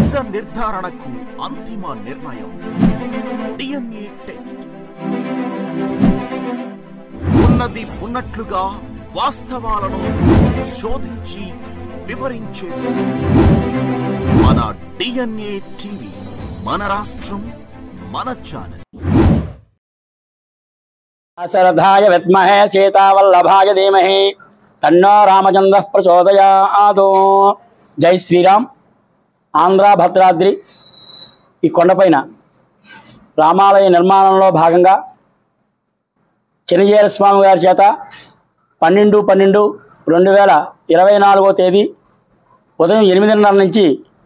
నిజ నిర్ధారణకు అంతిమ నిర్ణయం డిఎన్ఏ టెస్ట్ ఉన్నది ఉన్నట్లుగా వాస్తవాలను శోధించి వివరించే మన డిఎన్ఏ టీవీ మన రాష్ట్రం మన ఛానల్ శరథాయ విద్మహే సీతావల్లభాయ ధీమహి తన్నో రామచంద్ర ప్రచోదయాదు జై శ్రీరామ్ ఆంధ్ర భద్రాద్రి ఈ కొండపైన రామాలయ నిర్మాణంలో భాగంగా చినజీర స్వామి గారి చేత పన్నెండు పన్నెండు రెండు వేల ఇరవై నాలుగో తేదీ ఉదయం ఎనిమిదిన్నర నుంచి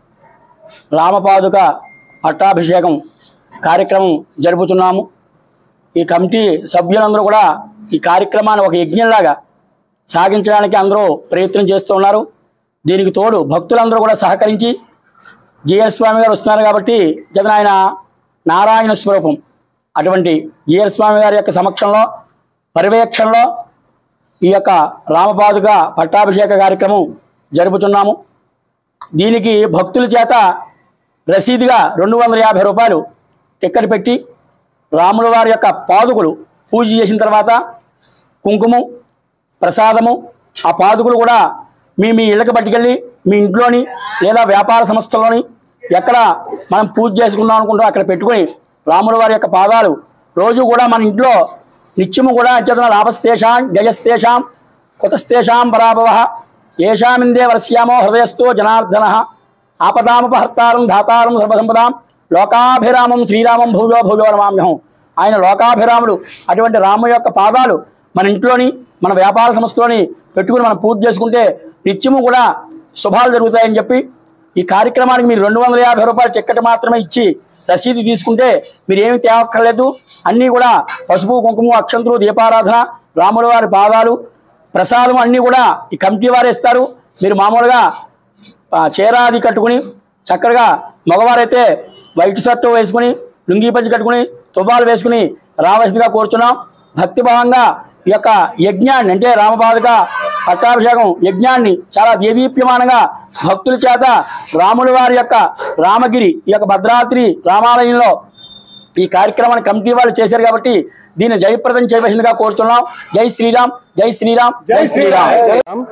రామపాదుక పట్టాభిషేకం కార్యక్రమం జరుపుతున్నాము ఈ కమిటీ సభ్యులందరూ కూడా ఈ కార్యక్రమాన్ని ఒక యజ్ఞంలాగా సాగించడానికి అందరూ ప్రయత్నం చేస్తూ ఉన్నారు దీనికి తోడు భక్తులందరూ కూడా సహకరించి జిఎల్ స్వామి గారు వస్తున్నారు కాబట్టి జగన్ ఆయన నారాయణ స్వరూపం అటువంటి జిఎల్ స్వామి గారి యొక్క సమక్షంలో పర్యవేక్షణలో ఈ యొక్క రామపాదుక పట్టాభిషేక కార్యక్రమం జరుపుతున్నాము దీనికి భక్తుల చేత రసీదుగా రెండు వందల యాభై రూపాయలు టిక్కెట్ పెట్టి రాముల వారి యొక్క పాదుకులు పూజ చేసిన తర్వాత కుంకుమ ప్రసాదము ఆ పాదుకులు కూడా మీ మీ ఇళ్ళకి పట్టుకెళ్ళి మీ ఇంట్లోని లేదా వ్యాపార సంస్థల్లోని ఎక్కడ మనం పూజ చేసుకుందాం అనుకుంటాం అక్కడ పెట్టుకొని రాముల వారి యొక్క పాదాలు రోజు కూడా మన ఇంట్లో నిత్యము కూడా అత్యతన లాభస్తేషాం గజస్తేషాం కుతస్తేషాం పరాభవ ఏషామిందే వర్ష్యామో హృదయస్థో జనార్దన ఆపదాముపహర్తారం ధాతారం సర్వసంపదాం లోకాభిరామం శ్రీరామం భూజో భూజో నమామ్యహం ఆయన లోకాభిరాముడు అటువంటి రాము యొక్క పాదాలు మన ఇంట్లోని మన వ్యాపార సంస్థలోని పెట్టుకుని మనం పూజ చేసుకుంటే నిత్యము కూడా శుభాలు జరుగుతాయని చెప్పి ఈ కార్యక్రమానికి మీరు రెండు వందల యాభై రూపాయల టిక్కెట్ మాత్రమే ఇచ్చి రసీదు తీసుకుంటే మీరు ఏమి తేవక్కర్లేదు అన్నీ కూడా పసుపు కుంకుమ అక్షంతులు దీపారాధన రాముల వారి పాదాలు ప్రసాదం అన్నీ కూడా ఈ కమిటీ వారు ఇస్తారు మీరు మామూలుగా ఆ, చీర అది కట్టుకుని చక్కగా మగవారైతే వైట్ షర్ట్ వేసుకుని లుంగీ పంచి కట్టుకుని తువ్వాలు వేసుకుని రావాల్సిందిగా కోరుచున్నాం భక్తిభావంగా ఈ యొక్క యజ్ఞాన్ని అంటే రామపాదుక పట్టాభిషేకం యజ్ఞాన్ని చాలా దేదీప్యమానంగా భక్తుల చేత రాముల వారి యొక్క రామగిరి ఈ యొక్క భద్రాద్రి రామాలయంలో ఈ కార్యక్రమాన్ని కమిటీ వాళ్ళు చేశారు కాబట్టి దీన్ని జయప్రదం చేయవలసిందిగా కోరుచున్నాం జై శ్రీరామ్ జై శ్రీరామ్ జై శ్రీరామ్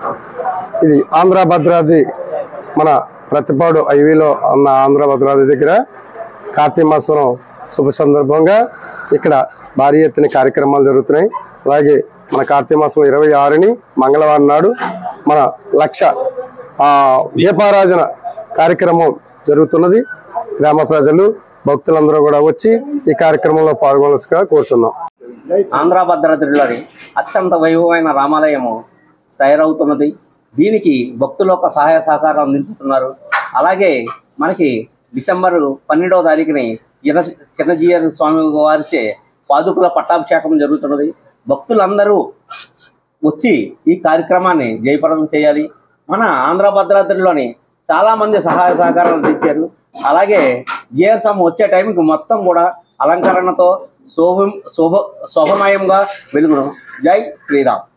ఇది ఆంధ్ర భద్రాద్రి మన ప్రతిపాడు హైవేలో ఉన్న ఆంధ్ర భద్రాద్రి దగ్గర కార్తీక మాసం శుభ సందర్భంగా ఇక్కడ భారీ ఎత్తున కార్యక్రమాలు జరుగుతున్నాయి అలాగే మన కార్తీక మాసం ఇరవై ఆరుని మంగళవారం నాడు మన లక్ష ఆ, దీపారాధన కార్యక్రమం జరుగుతున్నది గ్రామ ప్రజలు భక్తులందరూ కూడా వచ్చి ఈ కార్యక్రమంలో పాల్గొనవలసిగా కోరుచున్నాం ఆంధ్ర భద్రాద్రిలోని అత్యంత వైభవమైన రామాలయము తయారవుతున్నది దీనికి భక్తుల యొక్క సహాయ సహకారం అందించుతున్నారు అలాగే మనకి డిసెంబర్ పన్నెండవ తారీఖుని చిన్న చిన్నజీయర్ స్వామి వారిచే పాదుకుల పట్టాభిషేకం జరుగుతున్నది భక్తులందరూ వచ్చి ఈ కార్యక్రమాన్ని జయప్రదం చేయాలి మన ఆంధ్ర భద్రాద్రిలోని చాలా మంది సహాయ సహకారాలు అందించారు అలాగే జిఎస్ఎం వచ్చే టైంకి మొత్తం కూడా అలంకరణతో శోభం శోభ శోభమయంగా వెలుగును జై శ్రీరామ్